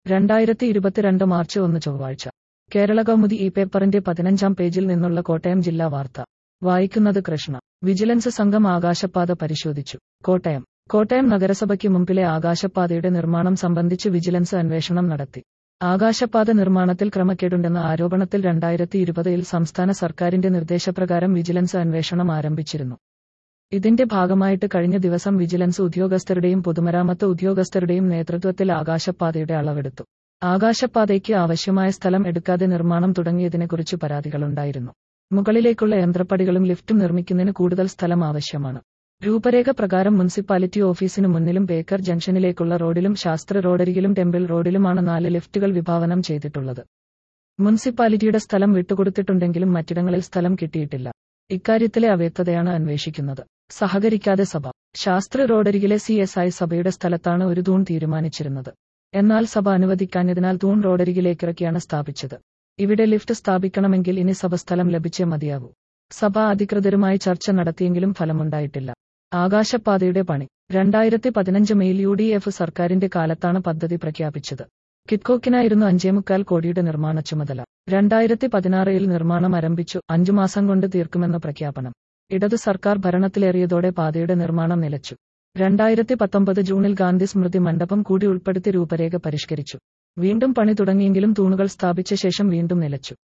രണ്ടായിരത്തി ഇരുപത്തിരണ്ട് മാർച്ച് ഒന്ന് ചൊവ്വാഴ്ച കേരള കൗമുദി ഈ പേപ്പറിന്റെ പതിനഞ്ചാം പേജിൽ നിന്നുള്ള കോട്ടയം ജില്ലാ വാർത്ത വായിക്കുന്നത് കൃഷ്ണ വിജിലൻസ് സംഘം ആകാശപാത പരിശോധിച്ചു കോട്ടയം കോട്ടയം നഗരസഭയ്ക്ക് മുമ്പിലെ ആകാശപാതയുടെ നിർമ്മാണം സംബന്ധിച്ച് വിജിലൻസ് അന്വേഷണം നടത്തി ആകാശപാത നിർമ്മാണത്തിൽ ക്രമക്കേടുണ്ടെന്ന ആരോപണത്തിൽ രണ്ടായിരത്തി ഇരുപതിൽ സംസ്ഥാന സർക്കാരിന്റെ നിർദ്ദേശപ്രകാരം വിജിലൻസ് അന്വേഷണം ആരംഭിച്ചിരുന്നു ഇതിന്റെ ഭാഗമായിട്ട് കഴിഞ്ഞ ദിവസം വിജിലൻസ് ഉദ്യോഗസ്ഥരുടെയും പൊതുമരാമത്ത് ഉദ്യോഗസ്ഥരുടെയും നേതൃത്വത്തിൽ ആകാശപാതയുടെ അളവെടുത്തു ആകാശപാതയ്ക്ക് ആവശ്യമായ സ്ഥലം എടുക്കാതെ നിർമ്മാണം തുടങ്ങിയതിനെക്കുറിച്ച് പരാതികളുണ്ടായിരുന്നു മുകളിലേക്കുള്ള യന്ത്രപ്പടികളും ലിഫ്റ്റും നിർമ്മിക്കുന്നതിന് കൂടുതൽ സ്ഥലം ആവശ്യമാണ് രൂപരേഖ പ്രകാരം മുനിസിപ്പാലിറ്റി ഓഫീസിനു മുന്നിലും ബേക്കർ ജംഗ്ഷനിലേക്കുള്ള റോഡിലും ശാസ്ത്ര റോഡരികിലും ടെമ്പിൾ റോഡിലുമാണ് നാല് ലിഫ്റ്റുകൾ വിഭാവനം ചെയ്തിട്ടുള്ളത് മുനിസിപ്പാലിറ്റിയുടെ സ്ഥലം വിട്ടുകൊടുത്തിട്ടുണ്ടെങ്കിലും മറ്റിടങ്ങളിൽ സ്ഥലം കിട്ടിയിട്ടില്ല ഇക്കാര്യത്തിലെ അവ്യക്തതയാണ് അന്വേഷിക്കുന്നത് സഹകരിക്കാതെ സഭ ശാസ്ത്ര റോഡരികിലെ സി എസ് ഐ സഭയുടെ സ്ഥലത്താണ് ഒരു തൂൺ തീരുമാനിച്ചിരുന്നത് എന്നാൽ സഭ അനുവദിക്കാഞ്ഞതിനാൽ തൂൺ റോഡരികിലേക്കിറക്കിയാണ് സ്ഥാപിച്ചത് ഇവിടെ ലിഫ്റ്റ് സ്ഥാപിക്കണമെങ്കിൽ ഇനി സഭ സ്ഥലം ലഭിച്ചേ മതിയാകൂ സഭ അധികൃതരുമായി ചർച്ച നടത്തിയെങ്കിലും ഫലമുണ്ടായിട്ടില്ല ആകാശപാതയുടെ പണി രണ്ടായിരത്തി പതിനഞ്ച് മെയിൽ യു ഡി എഫ് സർക്കാരിന്റെ കാലത്താണ് പദ്ധതി പ്രഖ്യാപിച്ചത് കിറ്റ്കോക്കിനായിരുന്നു അഞ്ചേമുക്കാൽ കോടിയുടെ നിർമ്മാണ ചുമതല രണ്ടായിരത്തി പതിനാറിൽ നിർമ്മാണം ആരംഭിച്ചു അഞ്ചു മാസം കൊണ്ട് തീർക്കുമെന്ന പ്രഖ്യാപനം ഇടതു സർക്കാർ ഭരണത്തിലേറിയതോടെ പാതയുടെ നിർമ്മാണം നിലച്ചു രണ്ടായിരത്തി പത്തൊമ്പത് ജൂണിൽ ഗാന്ധി സ്മൃതി മണ്ഡപം കൂടി ഉൾപ്പെടുത്തി രൂപരേഖ പരിഷ്കരിച്ചു വീണ്ടും പണി തുടങ്ങിയെങ്കിലും തൂണുകൾ സ്ഥാപിച്ച ശേഷം വീണ്ടും നിലച്ചു